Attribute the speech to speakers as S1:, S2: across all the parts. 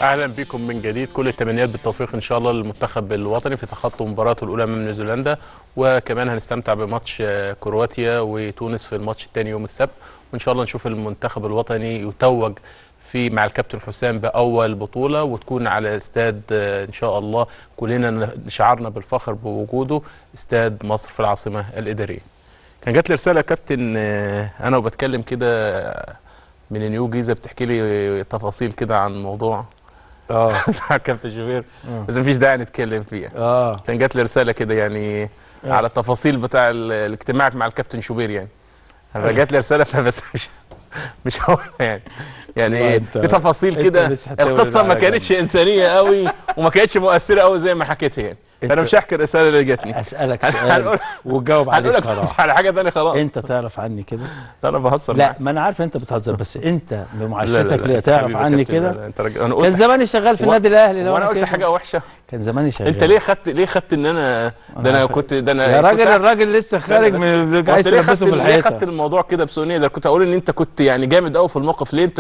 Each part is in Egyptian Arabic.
S1: اهلا بكم من جديد كل التمنيات بالتوفيق ان شاء الله للمنتخب الوطني في تخطي مباراته الاولى من نيوزيلندا وكمان هنستمتع بماتش آه، كرواتيا وتونس في الماتش الثاني يوم السبت وان شاء الله نشوف المنتخب الوطني يتوج في مع الكابتن حسام باول بطوله وتكون على استاد آه، ان شاء الله كلنا شعرنا بالفخر بوجوده استاد مصر في العاصمه الاداريه. كان جات لي رساله يا كابتن آه، انا وبتكلم كده آه، من نيو جيزه بتحكي لي تفاصيل كده عن موضوع
S2: اه
S1: بتاع كابتن شوبير بس مفيش داعي نتكلم فيها
S2: اه
S1: كان جات لي رساله كده يعني على التفاصيل بتاع ال- الاجتماع مع الكابتن شوبير يعني جات لي رساله فبس مش مش هقولها يعني يعني
S2: والله
S1: ايه
S2: أنت-
S1: في تفاصيل
S2: أنت
S1: كده
S2: لسه هتولد
S1: القصه ما
S2: على
S1: كانتش انسانيه قوي وما كانتش مؤثره قوي زي ما حكيتها يعني فانا
S2: أنت-
S1: مش هحكي الرساله اللي جاتني
S2: اسالك
S1: هنقول-
S2: سؤال وتجاوب عليه
S1: هنقول لك بس
S2: بصراحه
S1: على حاجه ثانيه خلاص
S2: انت تعرف عني كده
S1: انا بهزر
S2: لا
S1: معاك.
S2: ما انا عارف انت بتهزر بس انت
S1: لا، لا،
S2: بمعاشرتك
S1: لا،
S2: ليه تعرف
S1: حبيبي يا
S2: عني
S1: كابتن، لا،
S2: كده
S1: لا، انت راجل انا
S2: كان
S1: قلت
S2: زماني شغال في
S1: و-
S2: النادي الاهلي لو
S1: وانا قلت
S2: كده.
S1: حاجه وحشه
S2: كان زماني شغال
S1: انت ليه خدت ليه خدت ان انا ده انا
S2: عارف.
S1: كنت ده انا
S2: يا
S1: كنت
S2: راجل
S1: قاعد-
S2: الراجل لسه خارج
S1: لا،
S2: من
S1: بس-
S2: اللي عايز
S1: قلت ليه
S2: تلبسه
S1: خدت
S2: في
S1: ليه خدت
S2: الحيطه
S1: الموضوع كده بسونيه ده كنت اقول ان انت كنت يعني جامد قوي في الموقف ليه انت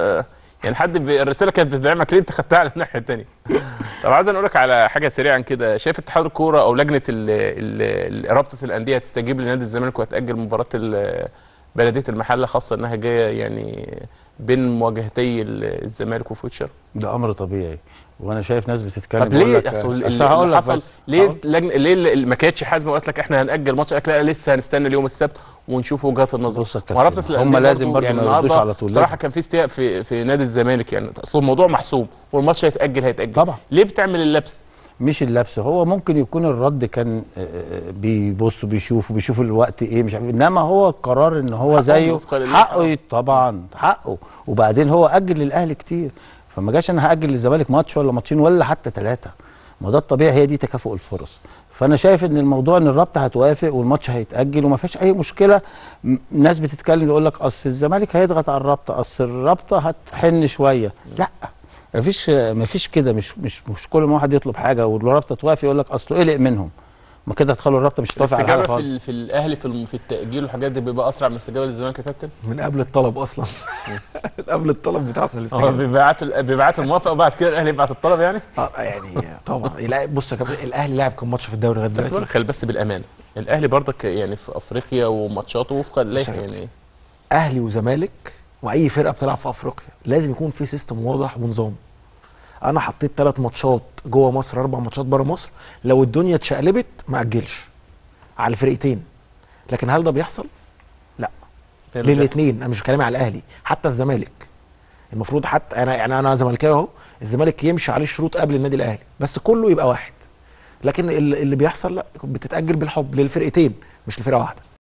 S1: يعني حد ب- الرساله كانت بتدعمك ليه انت خدتها على الناحيه الثانيه طب عايز اقول لك على حاجه سريعا كده شايف اتحاد الكوره او لجنه ال- ال- ال- رابطه الانديه هتستجيب لنادي الزمالك وهتاجل مباراه ال- بلديه المحله خاصه انها جايه يعني بين مواجهتي ال- الزمالك وفوتشر
S2: ده امر طبيعي وانا شايف ناس بتتكلم
S1: طب
S2: بقول
S1: ليه
S2: لك-
S1: اصل ال-
S2: أصل هقول
S1: اللي
S2: لك
S1: حصل
S2: بس
S1: ليه
S2: هقول-
S1: لجنه ليه اللي ما كانتش حازمه وقالت لك احنا هنأجل ماتش قالت لا لسه هنستنى اليوم السبت ونشوف وجهات النظر
S2: بص يا كابتن،
S1: ورابطه
S2: هم
S1: الأندية
S2: لازم برضو
S1: يعني
S2: ما يردوش
S1: النهاردة
S2: على طول،
S1: بصراحه
S2: لازم.
S1: كان في استياء في في نادي الزمالك يعني اصل الموضوع محسوب والماتش هيتأجل هيتأجل
S2: طبعا.
S1: ليه بتعمل اللبس
S2: مش اللبس هو ممكن يكون الرد كان آه، آه، بيبص وبيشوف وبيشوف الوقت ايه مش عارف انما هو القرار ان هو
S1: حقه
S2: زيه
S1: وفقا لله.
S2: حقه ي- طبعا حقه وبعدين هو اجل للاهلي كتير فما جاش انا هاجل للزمالك ماتش ولا ماتشين ولا حتى ثلاثه ما ده الطبيعي هي دي تكافؤ الفرص فانا شايف ان الموضوع ان الرابطه هتوافق والماتش هيتاجل وما فيش اي مشكله م- ناس بتتكلم يقول لك اصل الزمالك هيضغط على الرابطه اصل الرابطه هتحن شويه لا مفيش مفيش كده مش مش مش كل ما واحد يطلب حاجه والرابطه توافق يقول لك اصله قلق منهم ما كده هتخلوا الرابطه مش توافق على حاجه
S1: الاستجابه في,
S2: خالص
S1: ال- في الاهلي في الم- في التأجيل والحاجات دي بيبقى اسرع من الاستجابه للزمالك يا كابتن
S3: من قبل الطلب اصلا من قبل الطلب بتحصل
S1: هو
S3: الاستجابه
S1: بيبعتوا بيبعتوا الموافقه وبعد كده الاهلي يبعت الطلب يعني
S3: آه، يعني طبعا لا، بص يا كابتن الاهلي لعب كام ماتش في الدوري لغايه
S1: بس
S3: دلوقتي
S1: برضه خلي بس بالامانه الاهلي برضك يعني في افريقيا وماتشاته وفقا
S3: بص
S1: لله
S3: يا
S1: يعني
S3: كابتن. اهلي وزمالك واي فرقه بتلعب في افريقيا لازم يكون في سيستم واضح ونظام انا حطيت ثلاث ماتشات جوه مصر اربع ماتشات بره مصر لو الدنيا اتشقلبت ما اجلش على الفرقتين لكن هل ده بيحصل لا للاثنين انا مش كلامي على الاهلي حتى الزمالك المفروض حتى انا يعني انا زملكاوي اهو الزمالك يمشي عليه الشروط قبل النادي الاهلي بس كله يبقى واحد لكن اللي اللي بيحصل لا بتتاجل بالحب للفرقتين مش لفرقه واحده